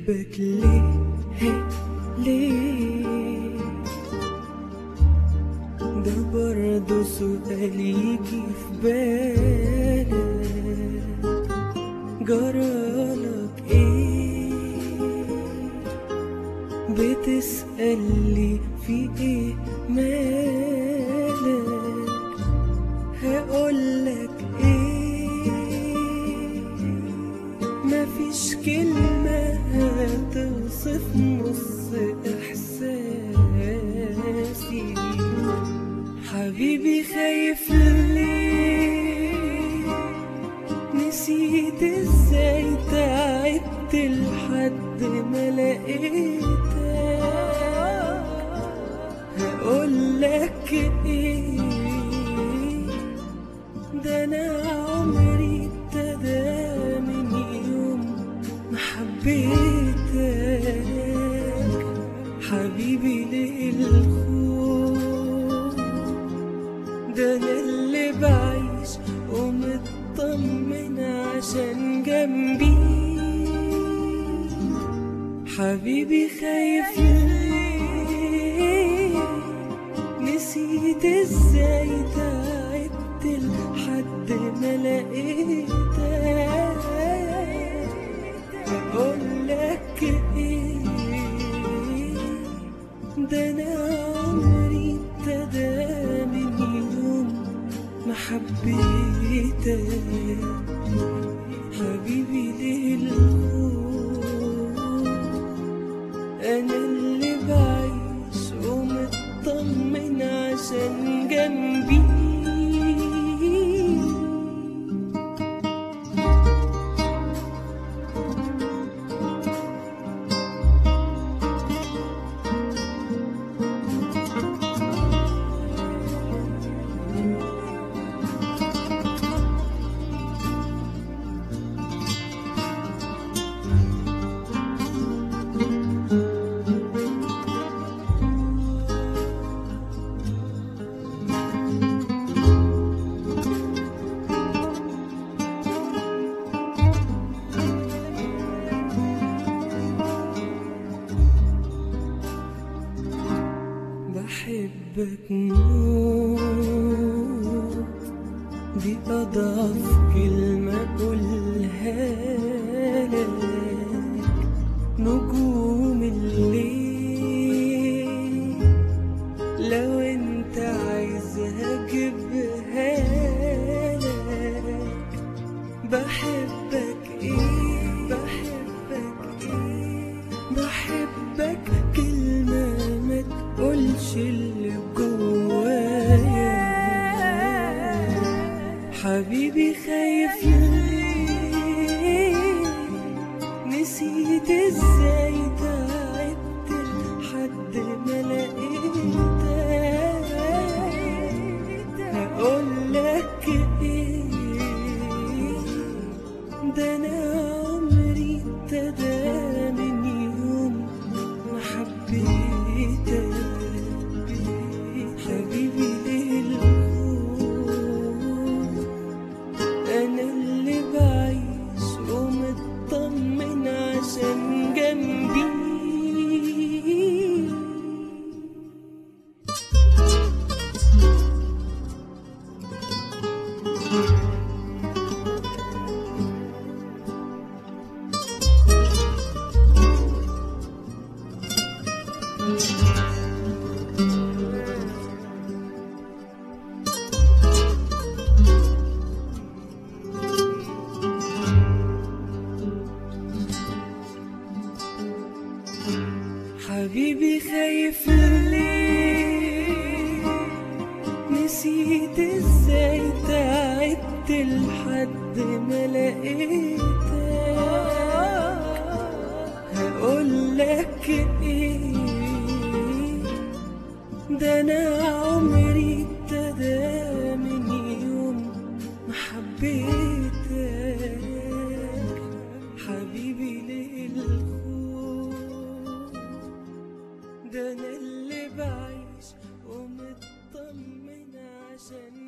بحبك ليه هي ليه ده برضه سؤال يجي في بالك جرالك ايه بتسألي في ايه مالك هقولك ايه مفيش كلمة هتوصف نص احساسي حبيبي خايف ليه نسيت ازاي تعبت لحد ما لقيتك هقولك ايه ده انا عمري ابتدى من يوم ما حبيتك حبيبي ليه الخوف ده انا اللي بعيش ومطمن عشان جنبي حبيبي خايف ليه نسيت ازاي تعبت لحد ما لقيتك اقولك ايه ده انا عمري ابتدى من يوم ما حبيتك حبيبي ليه الخوف انا اللي بعيش ومطمن عشان جنبي بحبك موت دي أضعف كلمة أقولها لك نجوم الليل لو انت عايزها اجيبها لك بحبك ايه بحبك ايه بحبك كلمة ما تقولش اللي جوايا حبيبي خايف ليه نسيت ازاي تعبت لحد ما لقيتك هقولك ايه ده انا عمري ابتدى من يوم ما حبيتك حبيبي ليه الخوف انا اللي بعيش ومطمن عشان جنبي حبيبي خايف ليه نسيت ازاي تعبت لحد ما لقيتك هقولك ايه ده انا عمري ابتدى من يوم ما حبيتك حبيبي ليه الخوف ده انا اللي بعيش ومطمن عشان